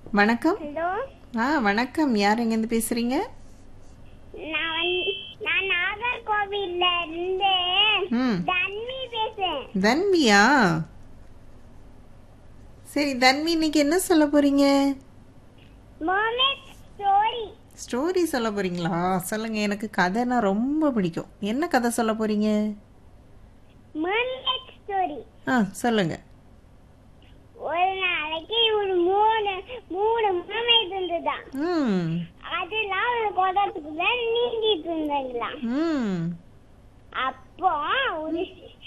வணக்கம் ஹலோ ஆ வணக்கம் யார் எங்கேருந்து பேசுறீங்க நான் வந்து- நான் நாகர்கோவில்ல இருந்து ம் தன்வி பேசுறேன் தன்வியா சரி தன்வி இன்னைக்கு என்ன சொல்ல போறீங்க மோமெட் ஸ்டோரி ஸ்டோரி சொல்ல போறீங்களா சொல்லுங்க எனக்கு கதைனா ரொம்ப பிடிக்கும் என்ன கதை சொல்ல போறீங்க மோமெட் ஸ்டோரி ஆ சொல்லுங்க ஒரு நாளைக்கு ஒரு மூணு மூணு மோமெட் இருந்துதான் ம் அதெல்லாம் ஒரு குடத்துக்குள்ள நீந்திட்டு இருந்தாங்களா ம் அப்போ ஒரு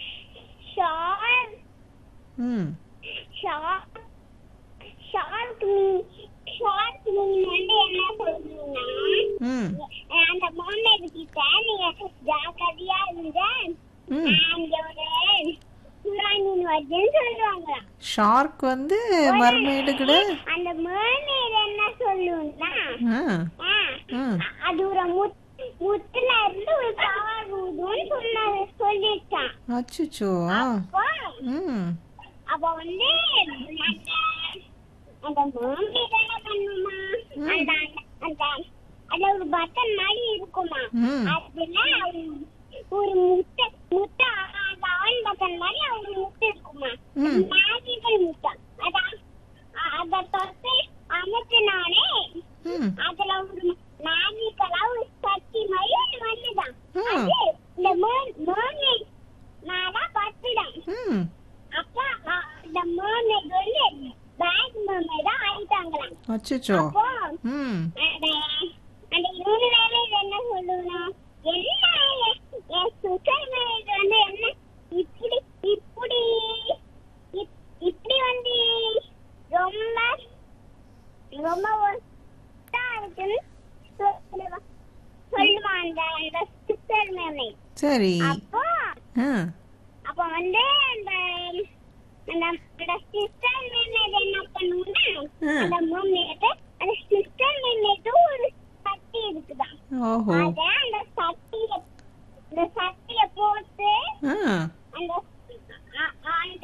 ஷார்க் ம் ஷார்க் ஷார்க் மீன் ஷார்க் மீன் வந்து என்ன சொல்றீங்கன்னா ம் அந்த மோமெட் கிட்ட நீங்க ஜாக்கிரதையா இருங்க ம் அங்க ஒரு சுறா மீன் வருதுன்னு சொல்லுவாங்க ஷார்க் வந்து மர்மெய்டு கூட அந்த mermaid என்ன சொல்லுன்னா ஆ ஆ, ம் அது ஒரு முத் முத்துல இருந்து ஒரு கார் ஊதுன்னு சொன்னாரு சொல்லிட்டான் அச்சுச்சோ ஆ அப்போ ம் அப்ப வந்து அந்த அந்த mermaid என்ன பண்ணுமா அந்த அந்த- அந்த அதுல ஒரு பட்டன் மாதிரி இருக்குமா ம் அதுல ஒரு முட்டை முட்டை அந்த ஆன் பட்டன் மாதிரி ஒரு முட்டை இருக்குமா ம். மேஜிக்கல் முட்டை அதான் அ- அத தொட்டு அமுத்தினாலே ம் அதுல ஒரு மேஜிக்கலா ஒரு சக்தி மாதிரி ஒண்ணு வந்துதான் ம். அது இந்த mermaid மேல பட்டுதான் ம் அப்ப அ- இந்த mermaid வந்து பேக் mermaid ஆ ஆயிட்டாங்களாம் அச்சுச்சோ அப்போ ம் அந்த அந்த யூனிவர்ஸ் என்ன சொல்லுவோம் என்ன என்- என் சுகர் மேரேஜ் வந்து என்ன இப்படி இப்படி இப்- இப்படி வந்து ரொம்ப ரொம்ப ஒர்த்தா இருக்குன்னு சொல்லுவா- சொல்லுவான் அந்த அந்த சுகர் மேரேஜ் சரி அப்போ ஆ அப்ப வந்து அந்த அந்த அந்த சிஸ்டர் மேனேஜ் என்ன பண்ணுவோம்னா ஆ. அந்த மேனேஜ் அந்த சிஸ்டர் மேனேஜ் ஒரு சட்டி இருக்குதான் ஓஹோ அத அந்த சட்டிய அந்த சட்டிய போட்டு ஆ அந்த அ- அந்த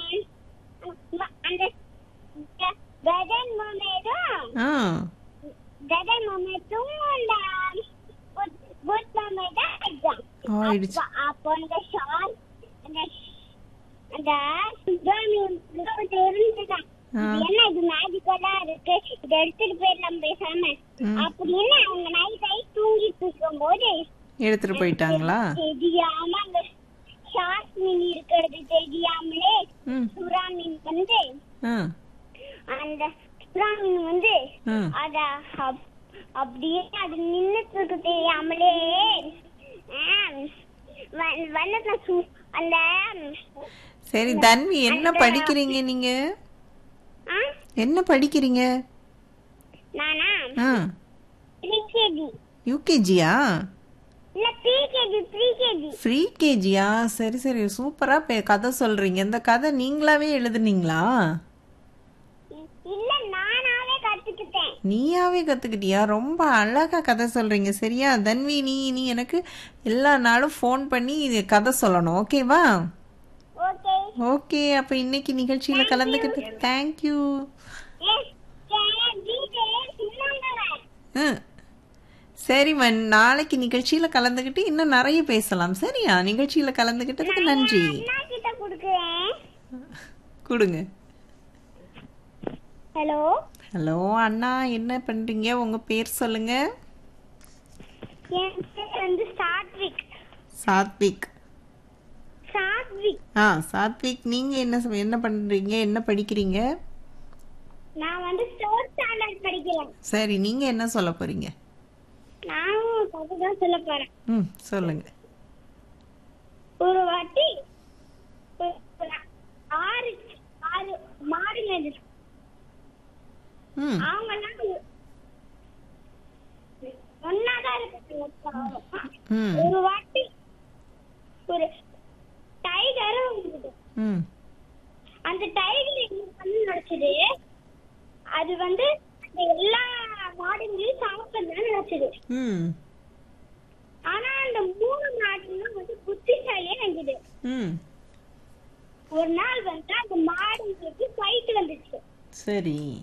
அந்த கதன் மேனேஜும் ஆ கதன் மேனேஜும் அந்த குட் மேனேஜ் எக்ஸாம் ஆயிடுச்சு அப்ப- அப்போ அந்த ஷார்க் அந்த அந்த சுப்ரமணியம் தெரிஞ்சுதான் ஆ. என்ன இது மேஜிக்கலா இருக்கு இத எடுத்துட்டு போயிடலாம் பேசாம ம். அப்படின்னு அவங்க நைட் ஆகி தூங்கிட்டு இருக்கும் போது எடுத்துட்டு போயிட்டாங்களா தெரியாம அந்த ஷார்க் மீன் இருக்கிறது தெரியாமலே ம் சுறா மீன் வந்து ஆ அந்த சுறா மீன் வந்து ஆ அத அப்- அப்படியே அது நின்னுட்டு இருக்கு தெரியாமலே வண்ணத்துல சு- அந்த சரி தன்வி என்ன படிக்கிறீங்க நீங்க ஆ, என்ன படிக்கிறீங்க நானா ஆ ப்ரீகேஜி யூகேஜியா இல்ல ப்ரீகேஜி ப்ரீகேஜி ஃப்ரீ கேஜியா சரி சரி சூப்பரா பே கதை சொல்றீங்க இந்த கதை நீங்களாவே எழுதுனீங்களா இல்ல நானாவே கத்துக்கிட்டேன் நீயாவே கத்துக்கிட்டியா ரொம்ப அழகா கதை சொல்றீங்க சரியா தன்வி நீ நீ எனக்கு எல்லா நாளும் ஃபோன் பண்ணி இது கதை சொல்லணும் ஓகேவா ஓகே ஓகே அப்ப இன்னைக்கு நிகழ்ச்சியில கலந்துக்கிட்டு தேங்க்யூ எஸ் ம் சரிம்மா நாளைக்கு நிகழ்ச்சியில கலந்துக்கிட்டு இன்னும் நிறைய பேசலாம் சரியா நிகழ்ச்சியில கலந்துக்கிட்டதுக்கு நன்றி அண்ணா கிட்ட குடுக்குறேன் கொடுங்க ஹலோ ஹலோ அண்ணா என்ன பண்றீங்க உங்க பேர் சொல்லுங்க என் பேர் வந்து சாத்விக் சாத்விக் சாத்விக் ஆ சாத்விக் நீங்க என்ன ச- என்ன பண்றீங்க என்ன படிக்கிறீங்க நான் வந்து ஃபோர்த் ஸ்டாண்டர்ட் படிக்கிறேன் சரி நீங்க என்ன சொல்ல போறீங்க நானும் கதை தான் சொல்ல போறேன் ம் சொல்லுங்க ஒரு வாட்டி ஒரு- ஒரு ஆறு ஆறு மாடுங்க இருக்கு. ம் அவங்கெல்லாம் ஒன்னாதான் இருக்கு ம் ஒரு வாட்டி ஒரு டைகரும் இருந்தது ம் அந்த டைகர் என்ன பண்ணி நினைச்சது அது வந்து அந்த எல்லா மாடுங்களையும் சாப்பிட்டு நினைச்சது ம் ஆனா அந்த மூணு மாடுங்களும் வந்து புத்திசாலியா நினைச்சது ம் ஒரு நாள் வந்து அந்த மாடுங்களுக்கு ஃபைட் வந்துச்சு சரி